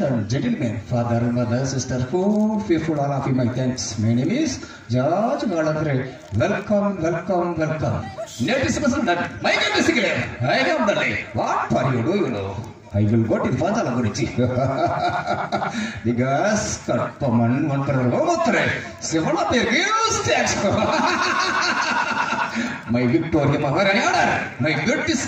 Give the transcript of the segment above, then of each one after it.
and gentlemen, father, mother, sister, food, faithful, all of you, my thanks. My name is George Galadre. Welcome, welcome, welcome. Notice person that my name is Sikile. I am the lay. What are you doing now? I will go to the Fanta Lagurici. Because Karpaman, one per Romotre, Sivana Pergius tax. My Victoria Maharani order. My good is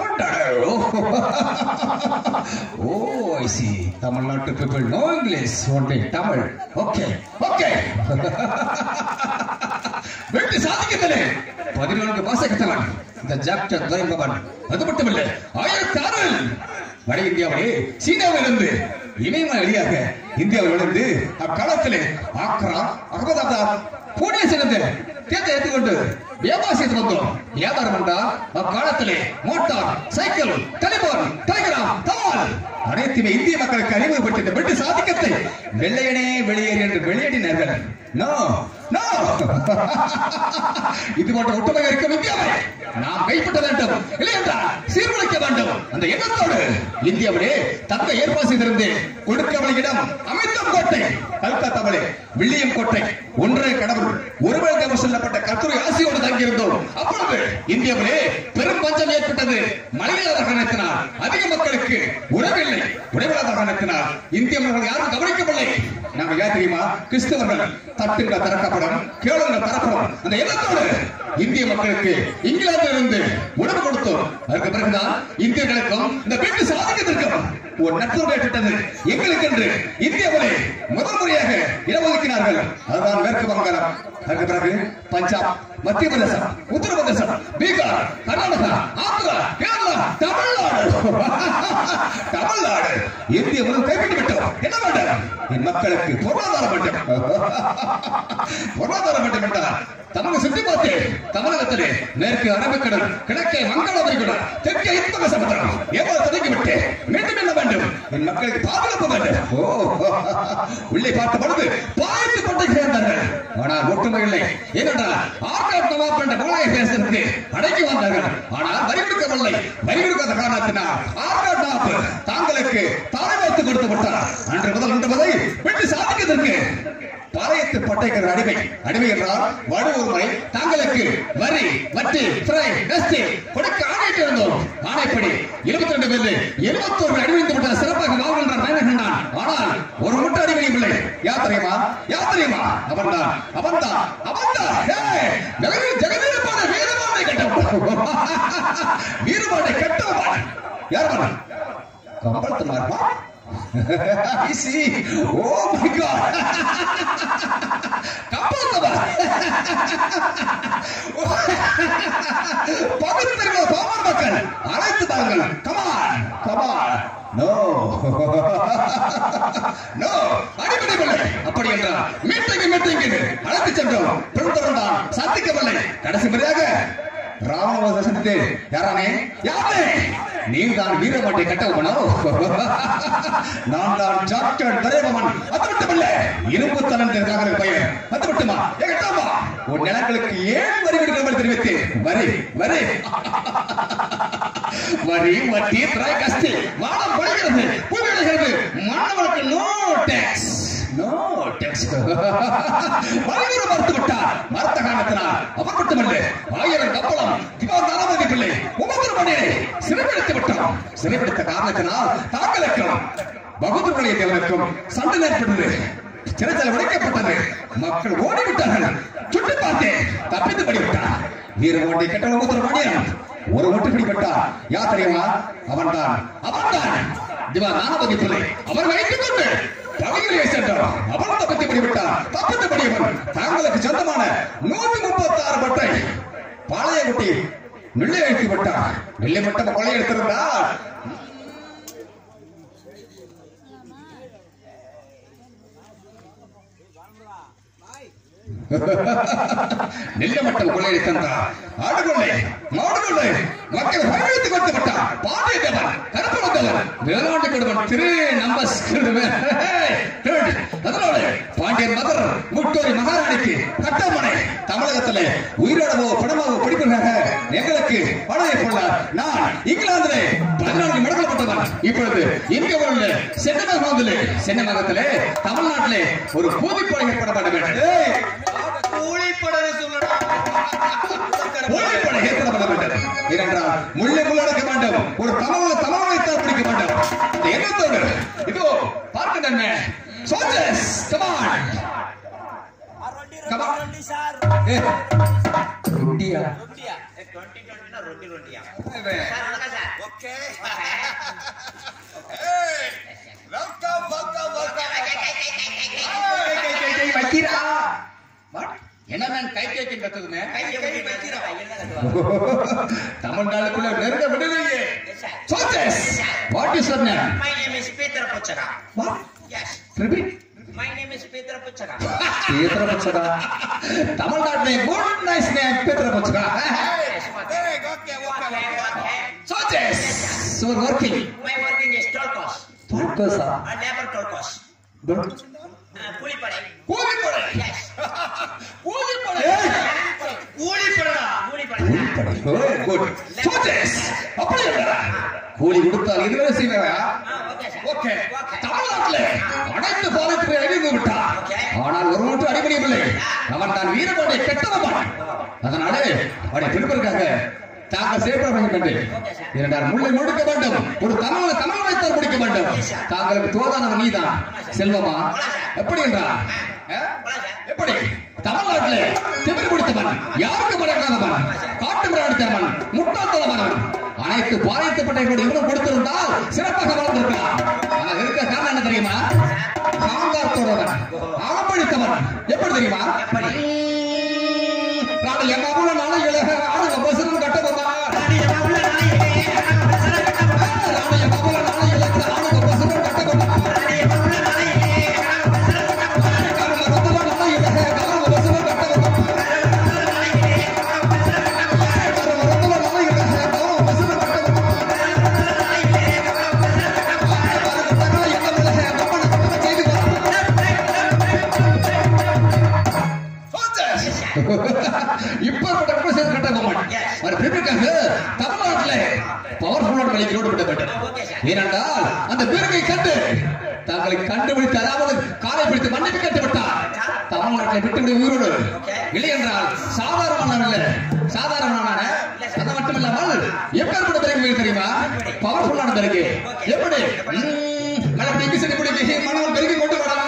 Oh, I see. Tamil Nadu people know English. Only Tamil. Okay, okay. வெட்டி சாதிக்கத்திலே பதினான்கு மாச கத்தவன் இந்த ஜாக்டர் துரைபவன் அது மட்டுமல்ல ஆயிரத்தி ஆறில் வட இந்தியாவிலே சீனாவிலிருந்து இமயமலை வழியாக இந்தியாவிலிருந்து அக்காலத்திலே ஆக்ரா அகமதாபாத் புனே சென்று தேர்த்தை ஏற்றுக்கொண்டு வியாபாரம் செய்து வந்தோம் வியாபாரம் என்றால் அக்காலத்திலே மோட்டார் சைக்கிள் டெலிபோன் டெலிகிராம் தபால் அனைத்துமே இந்திய மக்களுக்கு அறிமுகப்பட்ட இந்த வெட்டு சாதிக்கத்தை வெள்ளையனே வெளியேறு என்று வெளியேறினார்கள் நோ நோ இது போன்ற ஒற்றுமை இருக்கும் இந்தியாவை நாம் கைப்பற்ற வேண்டும் இல்லை என்றால் சீர்குலைக்க வேண்டும் அந்த எண்ணத்தோடு இந்தியாவிலே தக்க ஏற்பாடு செய்திருந்து கொடுக்கவளை இடம் அமிர்தம் கோட்டை கல்கத்தாவிலே வில்லியம் கோட்டை ஒன்றே கடவுள் ஒருவரை தேவ சொல்லப்பட்ட கத்துரை ஆசியோடு தங்கியிருந்தோம் அப்பொழுது இந்தியாவிலே பெரும் பஞ்சம் ஏற்பட்டது மழையில்லாத காரணத்தினால் அதிக மக்களுக்கு உணவில்லை உணவில்லாத காரணத்தினால் இந்திய மக்கள் யாரும் கவனிக்கவில்லை நாங்க யார் தெரியுமா கிறிஸ்தவர்கள் தட்டுங்கள் திறக்கப்படும் கேளுங்கள் தரப்படும் அந்த எண்ணத்தோடு இந்திய மக்களுக்கு இங்கிலாந்தில் இருந்து உணவு கொடுத்தோம் அதற்கு பிறகுதான் இந்தியர்களுக்கும் இந்த வீட்டு சாதிக்கத்திற்கும் ஒரு நட்பு ஏற்பட்டது எங்களுக்கு என்று இந்தியாவிலே முதல் முறையாக இடஒதுக்கினார்கள் அதுதான் மேற்கு வங்காளம் அதற்கு பிறகு பஞ்சாப் மத்திய பிரதேசம் உத்தரப்பிரதேசம் பீகார் கர்நாடகா ஆந்திரா கேரளா தமிழ்நாடு தமிழ்நாடு இந்திய முதல் கைவிட்டு விட்டோம் என்ன வேண்டும் என் மக்களுக்கு பொருளாதாரம் வேண்டும் பொருளாதாரம் வேண்டும் என்றால் தமிழக சுற்றி பார்த்தேன் தமிழகத்திலே மேற்கு அரபிக்கடல் கிழக்கே வங்காள விரிகுடல் தெற்கே இன்பக சமுத்திரம் எவ்வளவு தொடங்கி விட்டு மீண்டும் என்ன வேண்டும் என் மக்களுக்கு பாதுகாப்பு வேண்டும் ஓ உள்ளே பார்த்த பொழுது பாய்ந்து கொண்டு சேர்ந்தார்கள் ஆனால் ஒற்றுமை இல்லை ஏனென்றால் ஆர்காட் நவாப் என்ற முகலாய பேசருக்கு அடக்கி வந்தார்கள் ஆனால் வரி கொடுக்கவில்லை வரி கொடுக்காத காரணத்தினால் ஆர்காட் நவாப் தாங்களுக்கு தாரை வைத்து கொடுத்து விட்டார் அன்று முதல் இன்று வரை வெற்றி சாதிக்கிறதற்கு பாளையத்து பட்டைக்கிற அடிமை அடிமை என்றால் வடுவூர் முறை தங்களுக்கு வரி வட்டி பிரை நஸ்தி கொடுக்க ஆணையிட்டு இருந்தோம் ஆணைப்படி இருபத்தி ரெண்டு பேர் இருபத்தோரு அடிமைந்து விட்ட சிறப்பாக வாழ்கின்ற மேனகண்டான் ஆனால் ஒரு முட்டை அடிமையும் இல்லை யார் தெரியுமா யார் தெரியுமா அவன்தான் அவன்தான் அவன்தான் ஏய், ஜெகதி ஜெகதீரமான வீரபாண்டை கட்டவன் வீரபாண்டை கட்டவன் யார் அவன் கம்பளத்து மாறுமா I see. Oh my God. கப்பலத்தவா பகுதியில் பாமர மக்கள் அழைத்து தாங்கள் கமான் கமான் நோ நோ அடிப்படையில்லை அப்படி என்றால் மீட்டிங் மீட்டிங் அழைத்து சென்றோம் பின்தொடர்ந்தான் சந்திக்கவில்லை கடைசி முறையாக ராமநாத சந்தித்து யாரானே யாரே நீர் தான் வீரபாட்டை கட்டவனோ நான் தான் டாக்டர் தரேபவன் அது மட்டுமல்ல இரும்பு தலன் பையன் அது மட்டுமா எகட்டாமா உன் நிலங்களுக்கு ஏன் வரி விடுக்காமல் தெரிவித்து வரி வரி வரி வட்டி திராய் கஸ்தி வானம் பழுகிறது பூமி விளைகிறது மாணவனுக்கு நோ டேக்ஸ் நோ டேக்ஸ் வரிவிட மறுத்து விட்டார் மறுத்த காரணத்தினால் அவர் மட்டுமல்ல ஆயிரம் கப்பலம் திவார் தாராபதி பிள்ளை உமந்திர மணியை சிறைப்பிடித்து விட்டார் சிறைப்பிடித்த காரணத்தினால் தாக்கலுக்கும் பகுதிகளுடைய தேவனுக்கும் சண்டை ஏற்பட்டது சிறைச்சல் உடைக்கப்பட்டது மக்கள் ஓடிவிட்டார்கள் சுட்டு பார்த்தேன் தப்பித்து படிவிட்டார் வீர ஓட்டி கெட்ட உமந்திர மணியன் ஒரு ஒட்டு பிடிப்பட்டார் யார் தெரியுமா அவன்தான் அவன்தான் திவா நானபதி பிள்ளை அவர் வைத்துக் கொண்டு பகுதியிலே சென்றார் அவன் தப்பித்து படிவிட்டார் தப்பித்து படியவன் தாங்களுக்கு சொந்தமான நூத்தி முப்பத்தி ஆறு பட்டை பாளையங்குட்டி நெல்லை வைத்து விட்டார் நெல்லை மட்டும் கொலை எடுத்திருந்தால் நெல்லை மட்டும் கொள்ளையடித்தார் ஆடுகொள்ளை மாடுகொள்ளை மக்கள் பயணித்துக் கொடுத்து விட்டார் பாண்டிய தேவன் கருப்பு வந்தவன் வேளாண்டு கொடுவன் திரு நம்பஸ் அதனால பாண்டியன் மதர் முட்டோரி மகாராணிக்கு கட்டமனை தமிழகத்துல உயிரோடவோ படமாவோ பிடிப்பதாக எங்களுக்கு பழைய கொள்ள நான் இங்கிலாந்திலே பதினான்கு மெடல் பட்டவன் இப்பொழுது இங்க உள்ள சென்னமகத்திலே சென்னமகத்திலே தமிழ்நாட்டிலே ஒரு பூதிப்படை ஏற்பட வேண்டும் கூலிப்படன்னு சொல்லணும் பூதிப்படை ஏற்பட வேண்டும் ஏனென்றால் முள்ளை முள்ளடக்க வேண்டும் ஒரு தமிழ் தமிழ் பிடிக்க வேண்டும் இந்த எண்ணத்தோடு இதோ பார்க்க நன்மை சோல்ஜர்ஸ் கமான் Come on. ஏ குட்டியா ஓகே ஏய் வெல்கம் வெல்கம் வெல்கம் வைக்கிறா என்ன நான் கை கேட்க கத்துதுமே தமிழ்நாடுக்குள்ள நெருங்க விடலையே soldiers what is your name My name is Petra Puchaga. What Yes, repeat my name is Petra Puchaga. பேத்திரபட்சகா தமிழ்நாட்டிலே குட் நைஸ் நேம் பேத்திரபட்சகா Yes, what? ஏய் okay What? Okay What? What? Soldiers so working My working is Tolkos. தோக்கசா A labor Tolkos. Uh, Kulipade. கூலிப்படை Yes. கூலிப்படை கூலிப்படடா Kulipade. Good soldiers அப்படியே கூலி கொடுத்தால் இதுவரை செய்வாரா Ah, okay, sir. Okay Okay. தமிழ்நாட்டிலே அனைத்து பாலத்திலே அழிந்து விட்டார் ஆனால் ஒரு மட்டும் அடிபடியவில்லை அவன் தான் வீரபாண்டிய கெட்டவன் அதனாலே அவனை திருப்பதற்காக தாங்கள் செயல்பட வேண்டும் என்று இரண்டால் முள்ளை முடுக்க வேண்டும் ஒரு தமிழ் தமிழ் வைத்தால் முடிக்க வேண்டும் தாங்களுக்கு தோதானவன் நீதான் செல்வமா எப்படி என்றால் ஆ? எப்படி தமிழ்நாட்டிலே திமிர் பிடித்தவன் யாருக்கு மடக்காதவன் காட்டு மிராடித்தவன் முட்டாள்தனவன் அனைத்து பாதிக்கப்பட்ட இவனும் கொடுத்திருந்தால் சிறப்பாக வளர்ந்திருக்கலாம் ஆனால் இருக்க காரணம் என்ன தெரியுமா ஆங்காரத்தோடவன் ஆம்படித்தவன் எப்படி தெரியுமா நாளை என் மாவுல நாளை இழக ஆளுங்க பசுன்னு கட்ட போதா நாளை என் மாவுல நாளை இழக ஆளுங்க பசுன்னு கட்ட போதா இப்பேற்பட்ட விமர்சனம் கட்ட மாட்டேன் ஒரு பிறகுக்காக தமிழ்நாட்டிலே பவர்ஃபுல்லான வழிக்கு ரோடு வேண்டும் ஏனென்றால் அந்த பிறகை கண்டு தங்களை கண்டுபிடித்து அதாவது காலை பிடித்து மன்னிப்பு கட்டு விட்டார் தமிழ்நாட்டை விட்டுவிட உயிரோடு இல்லை என்றால் சாதாரணமான இல்ல சாதாரணமான அது மட்டும் இல்லாமல் எப்பேற்பட்ட பிறகு தெரியுமா பவர்ஃபுல்லான பிறகு எப்படி ம், மழை பிடிக்கு சரி பிடிக்கு மணல் பெருகி கொண்டு வரலாம்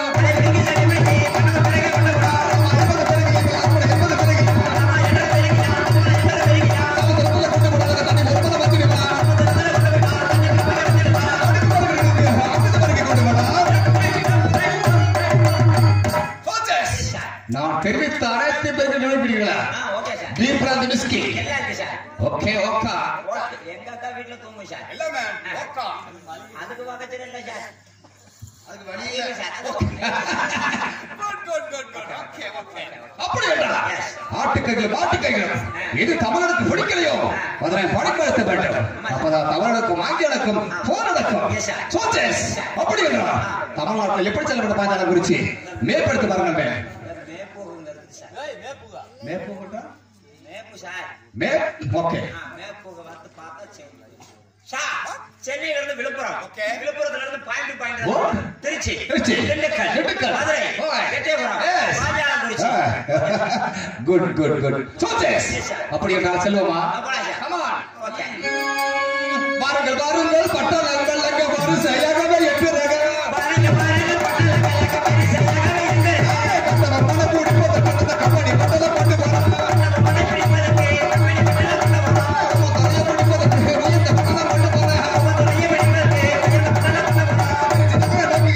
நான் தெரிவித்த அனைத்து பேருக்கு நினைப்பிடுங்களா Ah, okay, sir. Beer brandy whisky எல்லாம் இருக்கு சார் ஓகே ஓகா எங்க அக்கா வீட்டுல தூங்கும் சார் இல்ல மேம் ஓகே அதுக்கு பக்கத்துல இல்ல சார் அதுக்கு வழி இல்ல இல்ல சார் அது good good good good okay okay அப்படி என்றால் ஆட்டுக்கைகள் மாட்டுக்கைகள் எது தமிழனுக்கு பிடிக்கலையோ அதனை படைப்படுத்த வேண்டும் அப்பதான் தமிழனுக்கும் ஆங்கிலனுக்கும் போர் நடக்கும் சோச்சஸ் அப்படி என்றால் தமிழ்நாட்டில் எப்படி செல்லப்பட்ட பாஞ்சாலம் குறிச்சி மேற்படுத்த பாருங்கள் மேப்பூங்க இருக்கு சார் மேற்போகட்டா மேப்பு சார் மே ஓகே ஆ, மேப்பூக வந்து பார்த்தா சென்னை சார் சென்னையில இருந்து விழுப்புரம் Okay. விழுப்புரத்துல இருந்து பாயிண்ட் ஓ. பாயிண்ட் திருச்சி திருச்சி. திண்டுக்கல் திண்டுக்கல். மதுரை ஓய். Ettayapuram Yes. Panchalankurichi good good good சோச்சஸ் அப்படி என்றால் செல்வமா போலாம் சார். Come on. ஓகே வாருங்கள் வாருங்கள் பட்டணங்கள் அங்கே வாரு சரியாகவே எட்டுறாங்க பாருங்க பாருங்க பட்டணம் கலக்க பரிசலாக இருந்து கட்டணம் பண கூடி போத கட்டண கம்பெனி பட்டணம் போட்டு போறாங்க நம்ம பணம் பிடிப்பதற்கு கம்பெனி பட்டணம் கொண்டு வரோம். நிறைய பிடிப்பதற்கு உயர்ந்த பட்டணம் கொண்டு போறாங்க நிறைய பிடிப்பதற்கு உயர்ந்த பட்டணம் கொண்டு வரோம்.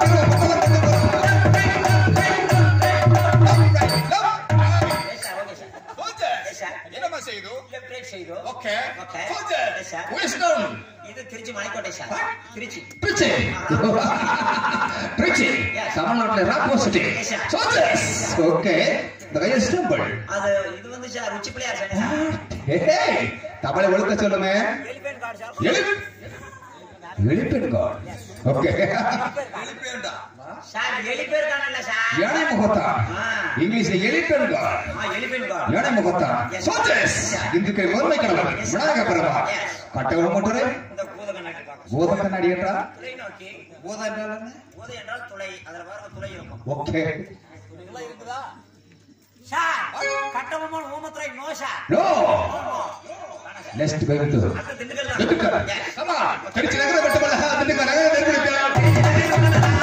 Yes, sir. Okay, sir. Yes, sir. என்னமா செய்து Left right side. Okay. Okay. Soldier. Yes, sir. Wisdom. இது திருச்சி மலைக்கோட்டை சார் திருச்சி திருச்சி திருச்சி தமிழ்நாட்டில் ராக்போ சிட்டி சோச்சஸ் ஓகே த ஹையஸ்ட் டெம்பிள் அது இது வந்து சார் உச்சி பிள்ளையார் சார் ஹே தமிழை ஒழுக்க சொல்லுமே elephant god sir elephant elephant god okay எழுப்பேண்டா சார் எலிபேர் காணல சார் யானை முகத்தா இங்கிலீஷ்ல எலிபென்ட் காட் ஆ எலிபென்ட் கார்டு யானை முகத்தா சோச்சஸ் இந்துக்கு முதன்மை கடவுள் விநாயக பெருமாள் கட்டவும் மட்டும் இந்த பூதகண்ணாட்டி பார்க்க பூத கண்ணாடி என்றால் துளை நோக்கி பூதா என்றால் என்ன போதை என்றால் துளை அதுல பாருங்க துளை இருக்கும் ஓகே இதெல்லாம் இருக்குதா sir Kattabomman Oomaithurai no sir no no, no. வேணாம் சார். நெக்ஸ்ட் போயிட்டு அடுத்து திண்டுக்கல் தான். திண்டுக்கல் Yes. ஆமா திருச்சி நகரம் மட்டுமல்ல திண்டுக்கல் நகரம் நெருங்கிவிட்டார்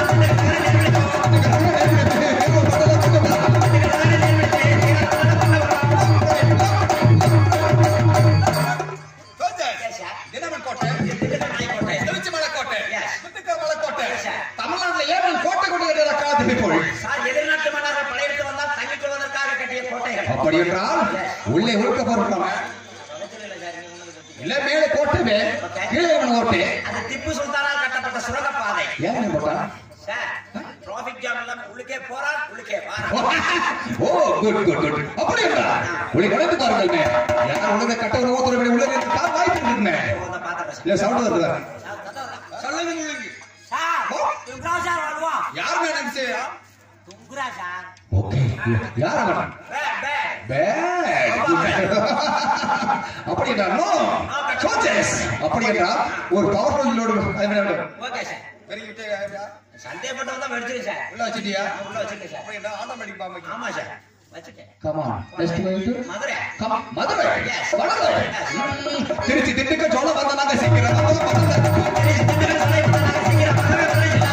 சோல்ஜர்ஸ் Yes, sir. தினமன் கோட்டை திண்டுக்கல் நாய்க்கோட்டை. திருச்சி மலைக்கோட்டை Yes. திண்டுக்கல் மலைக்கோட்டை Yes, sir. தமிழ்நாட்டில் ஏன் கோட்டை கொண்டு காலத்துக்கு போய் சார் எதிர்நாட்டு மன்னர்கள் படையெடுத்து வந்தால் தங்கிக் கொள்வதற்காக கட்டிய கோட்டைகள் அப்படி என்றால் உள்ளே உருக்க போறோம் பிரச்சனை இல்லை சார், நீங்க ஒண்ணும் பிரச்சனை இல்ல மேலே கோட்டை கீழே இவன் ஓட்டு இல்லை. அது திப்பு சுல்தானால் கட்டப்பட்ட சுரங்கப்பாதை ஏன் போட்டா சார் டிராபிக் ஜாம் எல்லாம் உள்ளுக்கே போறான் உள்ளுக்கே வாரான் ஓ குட் குட் குட் அப்படி என்றால் உங்களை கலந்து பாருங்கள் யார் உலக கட்ட ஒரு ஓத்துற உள்ள கால் வாய்ப்பு இருக்குமே வந்து பார்த்துட்டேன் சார். இல்ல சவுண்ட் வருதா சார், அதான், அதான். சொல்லுங்க முழுங்கி சார் துங்குரா சார் வருவான் யார் மேடம் செய்யா துங்குரா சார் ஓகே யார் அவன் பே பே பேட் அப்படி என்றால் நோ சோச்சஸ் அப்படி என்றால் ஒரு பவர்ஃபுல் லோடு ஓகே சார் பெருகிட்டே சந்தேகப்பட்டு வந்தா வெடிச்சிரு சார் உள்ள வச்சிட்டியா நான் உள்ள வச்சிருக்கேன் சார் அப்படின்னா ஆட்டோமேட்டிக் பாம்பு ஆமா சார் வச்சுட்டேன் கம் ஆன் நெக்ஸ்ட் போயிட்டு மதுரை கம் மதுரை Yes. மதுரை ம், திருச்சி திண்டுக்கல் சொல்ல வந்த நாங்க சீக்கிரம் வந்து பக்கத்துல. திருச்சி திண்டுக்கல் சொல்ல வந்த நாங்க சீக்கிரம் வந்து பக்கத்துல.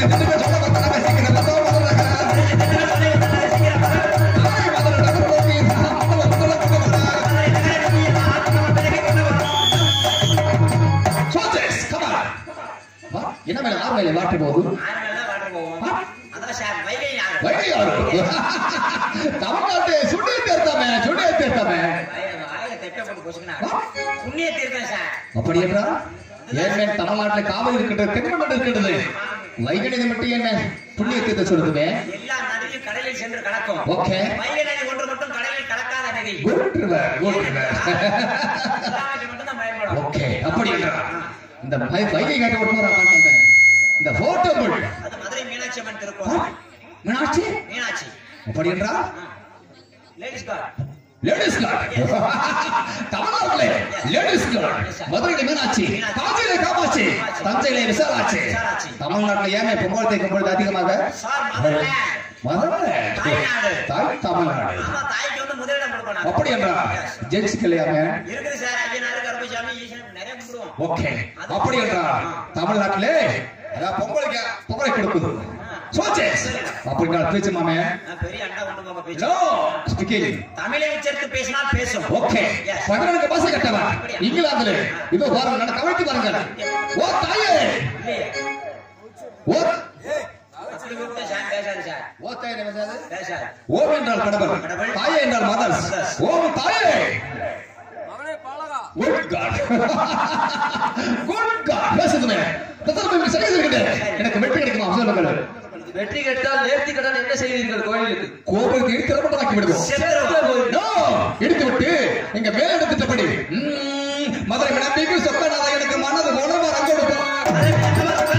நாளை மதுரை நகர் நோக்கி முதல்ல, முதல்ல, முதல்ல. Soldiers, come on. வா, என்ன மேல ஆறு மேல வாட்டு போகுது ஆறு மேல வாட்டர் போவோம் அதான் சார் வைகை ஆறு வைகையாறு தமிழ்நாட்டு சுண்டிய தீர்த்தமே சுண்டிய தீர்த்தமே ஆயில தெட்ட போட்டு போச்சுன்னா புண்ணிய தீர்த்தம் சார் அப்படி என்றால் ஏன் தமிழ்நாட்டில் காவல் இருக்கின்றது தென்மண்டல் இருக்கின்றது வைகை மட்டும் என்ன புண்ணிய தீர்த்த சொல்லுதுமே எல்லா நதியும் கடலில் சென்று கலக்கும் ஓகே வைகை நதி ஒன்று மட்டும் கடலில் கலக்காத நதி குட் ரிவர் குட் ரிவர் எல்லாமே மட்டும் தான் பயன்படும் ஓகே அப்படி என்றால் இந்த வை- வைகை காட்ட விட்டு இந்த போட்டோ அது மதுரை மீனாட்சி அம்மன் திருக்கோவில் மீனாட்சி மீனாட்சி அப்படி என்றால் லேடிஸ் கார்டு லேடிஸ் கார்டு தமிழ்நாட்டிலே லேடிஸ் கார்டு மதுரையில மீனாட்சி காஞ்சியில காமாட்சி தஞ்சையில விசாலாட்சி தமிழ்நாட்டில் ஏன் பொங்கல் தேய்க்கும் பொழுது அதிகமாக சார் மதுரை மதுரை தாய்நாடு. தாய் தமிழ்நாடு ஆமா தாய்க்கு வந்து முதலிடம் கொடுக்கணும் அப்படி என்றால் ஜென்ஸ்க்கு இல்லையாங்க இருக்குது சார் ஐயனாரு கருப்பசாமி ஈசன் நிறைய கும்பிடுவோம் ஓகே அப்படி என்றால் தமிழ்நாட்டிலே அதான் பொங்கலுக்கு பொங்கலை கொடுக்குது சோச்சேஸ் அப்படி என்றால் பேச்சு மாமே நான் பெரிய அண்டா கொண்டு போக பேச்சு நோ ஸ்பீக்கிங் தமிழை உச்சரித்து பேசினால் பேசும் ஓகே Yes. பதினெட்டு பாச கட்டவன் இங்கிலாந்துல இதோ பாருங்க நான் கவனித்து பாருங்க ஓ தாயே இல்லையே ஓ அப்படி கூப்பிட்டு சார் பேசாது சார் ஓ தாயே என்ன பேசாது? பேசாது ஓம் என்றால் கடவுள் தாயே என்றால் மதர்ஸ் ஓம் தாயே குட் காட் குட் காட் பேசுதுமே தத்தரமே சரி இருக்குது எனக்கு வெற்றி கிடைக்குமா சொல்லுங்கள் வெற்றி கெட்டால் நேர்த்தி கடன் என்ன செய்வீர்கள் கோயிலுக்கு கோபுரத்தை இடித்து ரப்பட்டாக்கி விடுவோம் செத்துருவோம். நோ எடுத்து விட்டு எங்க மேல எடுத்துட்டபடி ம், மதுரை விளம்பிக்கு சொக்கநாத எனக்கு மனது உணவு ரங்கோடு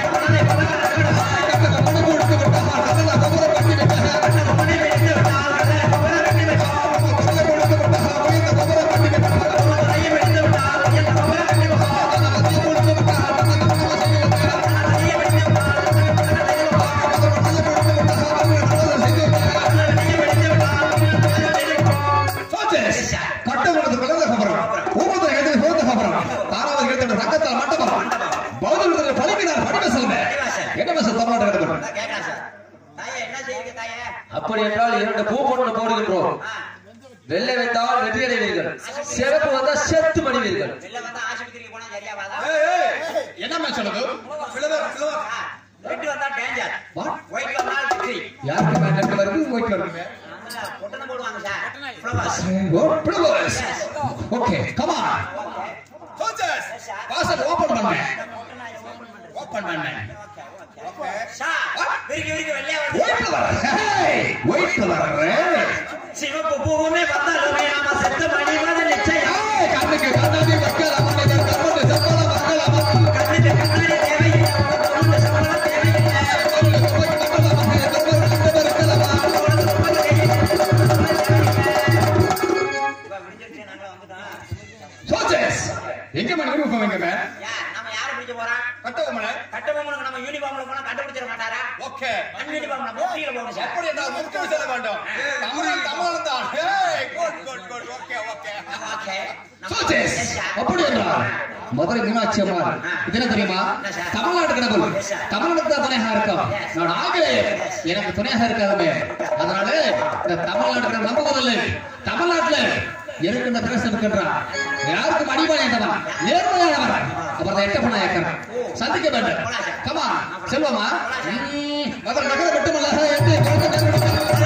கட்டமரத்து பிறந்த கபரம் ஊமத்தில் எழுதி பிறந்த கபரம் தாராவது எழுத்து சங்கத்தால் மண்டபம் பௌத்த பழிக்கிறார் படிவ செல்வ என்ன பேச தமிழ்நாடு கிடக்கும் அதான் கேட்கலாம் சார் தாயே என்ன செய்யுங்க தாயே அப்படி என்றால் இரண்டு பூ பொண்ணு போடுகின்றோம் ஆ, வெள்ளை வைத்தால் வெற்றி அடைவீர்கள் சிறப்பு வந்தால் செத்து மடிவீர்கள் வெளில வந்தா ஆஸ்பத்திரிக்கு போனா சரியாவாதா என்ன சொல்லுது பிளவர் பிளவர் ஆ, ரெட் வந்தா டேஞ்சர் What? ஒயிட் வந்தா வெற்றி யாருக்கு மேல நெட் வருது ஒயிட் வருது அதனால பொட்டணம் போடுவாங்க சார் ஃப்ளவர்ஸ் ஓ flowers okay come on soldiers வாசல் ஓபன் பண்ணு ஓபன் ஓபன் பண்ணு ஓகே சார் விரிக்கி விரிக்கி வெள்ளையா வருது ஒயிட் கலர் ஒயிட் கலர் சிவப்பு பூவுமே வந்தாலுமே நாம செத்த மணிவாத நிச்சயம் கண்ணுக்கு கண்ணாடி மக்கள் அமர்ந்த கர்மத்து சம்பள மக்கள் அமர்ந்த கண்ணுக்கு கண்ணாடி தேவையில்லை உனக்கு ஒண்ணும் சம்பளம் தேவையில்லை இப்ப விடிஞ்சிருச்சு, நாங்க வந்துட்டோம். சோச்சஸ் எங்க மணி ரூபம் எங்க யார், நம்ம யாரை பிடிக்க போறோம்? ஓகே அங்கிட்டு போகணும் முட்டியில போகணும் சார் அப்படி என்றால் முக்கியம் செல்ல வேண்டும் தமிழன் தமிழன் தான் ஏய் good good good okay okay okay சோச்சேஸ் அப்படி என்றால் மதுரை மீனாட்சி அம்மாள் இது என்ன தெரியுமா தமிழ்நாடு கடவுள் தமிழ்நாடு தான் துணையாக இருக்கும் நான் ஆங்கிலேயர் எனக்கு துணையாக இருக்காதுமே அதனால இந்த தமிழ்நாடு கடவுள் நம்புவதில்லை தமிழ்நாட்டுல இருக்கின்ற பிரதேசம் இருக்கின்றான் யாருக்கும் அடிபாளையத்தவன் நேர்மையானவன் அப்புறம் எட்ட பண்ண சந்திக்க வேண்டும் கமா செல்வமா ம், மதுரை நகரம் மட்டுமல்ல எட்டு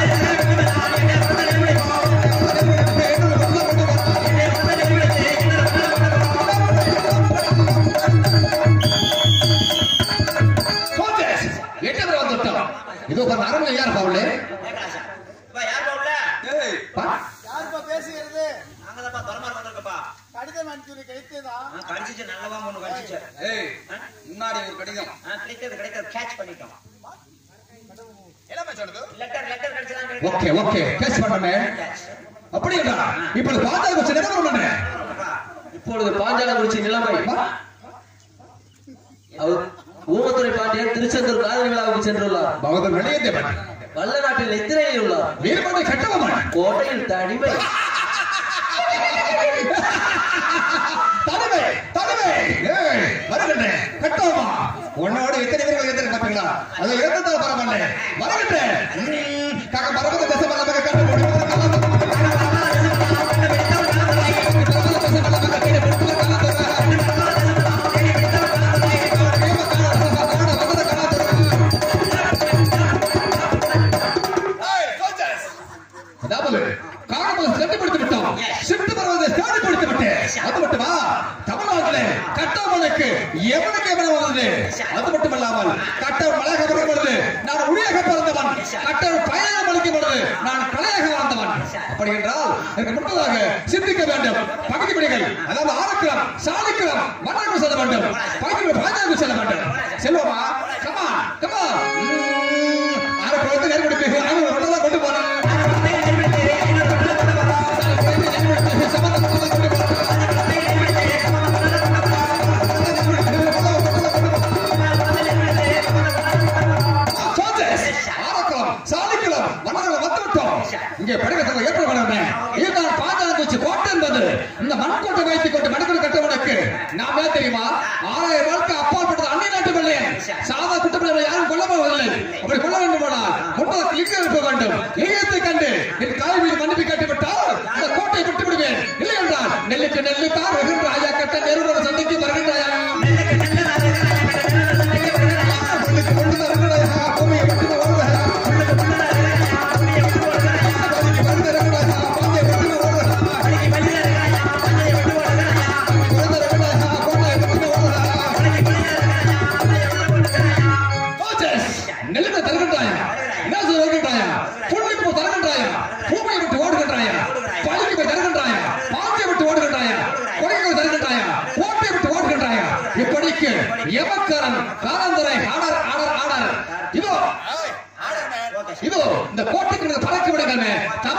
சோச்சேஸ் எட்டு தடவை வந்துட்டோம் இது ஒரு அரண்மனை யார் பவுலே கேட்கலாம் சார் இப்ப யார் போகல ஏய் யாருப்பா பேசுகிறது அங்கதான்ப்பா பரமார் வந்திருக்கப்பா கடிதம் அனுப்பி கிடைத்ததா கடிச்சிச்சு நல்லவா ஒண்ணு கடிச்சிச்சு ஏய் முன்னாடி ஒரு கடிதம் ஆ, கிடைத்தது கிடைத்தது கேட்ச் பண்ணிட்டோம் என்ன சொல்லுது லெட்டர் லெட்டர் கிடைச்சதான் ஓகே ஓகே கேஸ் பண்ணமே அப்படி என்றா இப்பொழுது பாஜக வச்சு நிலவரம் பண்ணு இப்பொழுது பாஞ்சாலங்குறிச்சி நிலைமை அவர் ஊமத்துறை பாண்டியன் திருச்செந்தூர் காதல் விழாவுக்கு சென்றுள்ளார் பகதூர் வெளியேற்றவன் வல்ல நாட்டில் நித்திரையில் உள்ளார் வீரமணி கட்டவன் கோட்டையில் தனிமை தலைமை தலைமை ஏய் வருகின்றேன் கட்டவமா உன்னோட எத்தனை பேர்கள் எத்தனை பார்த்தீங்களா அதை இறந்துதான் பரவாயில்ல வருகின்றேன் ம், காக்க பரவத தசை மலமக கட்டு போடு ஏய் சோல்ஜர்ஸ் அதாவது காரணமாக செட்டுப்படுத்தி விட்டோம் சிட்டு பருவத்தை ஸ்தானிப்படுத்தி விட்டேன் அது மட்டுமா தமிழ்நாட்டிலே கட்டவனுக்கு எவனுக்கு எவன வந்தது அது மட்டுமல்லாமல் கட்டவன் மலையாக வரும் பொழுது நான் உளியாக பிறந்தவன் கட்டவன் பயணம் அளிக்கும் பொழுது நான் கலையாக வாழ்ந்தவன் அப்படி என்றால் எனக்கு முன்பதாக சிந்திக்க வேண்டும் பகுதி பிடிகள் அதாவது ஆரக்கிரம் சாலிக்கிரம் மன்னருக்கு செல்ல வேண்டும் பகுதி பாஜக செல்ல வேண்டும் செல்வமா கமா கமா ஆரக்கிரத்தை நேர்கொடுக்கு ஆரக்கிரம் கொண்டு போனேன் இங்கே படகத்தில் ஏற்றப்படமே இதுதான் பாஞ்சாலங்குச்சி கோட்டை என்பது இந்த மண்கோட்டை வைத்துக் கொண்டு மடக்கல் கட்டவனுக்கு நாம் ஏன் தெரியுமா ஆறாயிரம் வாழ்க்கை அப்பாற்பட்டது அந்நிய நாட்டு பிள்ளையன் சாதா குற்றப்பிள்ளைகளை யாரும் கொல்ல போவதில்லை அப்படி கொல்ல வேண்டும் போனால் முன்பதாக லிங்கம் இருக்க வேண்டும் லிங்கத்தை கண்டு என் கால் மீது மன்னிப்பு கேட்டுவிட்டால் இந்த கோட்டை விட்டு விடுவேன் இல்லை என்றால் நெல்லுக்கு நெல்லு தார் வருகின்ற ஐயா கட்ட நெருங்கோட சண்டைக்கு வருகின்றாயா மண்ணுக்கு கொண்டு வருகிறாயா பூமியை விட்டு வருகிறாயா நெல்லுக்கு தருகின்றாயா என்ன தருகின்றாயா புண்ணுக்கு போய் தருகின்றாயா பூமியை விட்டு ஓடுகின்றாயா பழுக்கு போய் தருகின்றாயா பாஞ்சை விட்டு ஓடுகின்றாயா கொடைக்கு தருகின்றாயா கோட்டை விட்டு ஓடுகின்றாயா இப்படிக்கு எவக்காரன் காலந்தரை ஆடர் ஆடர் ஆடர் இதோ ஏய் ஆர்டர் மேன் இதோ இந்த கோட்டைக்கு நீங்க பறக்க விடுங்க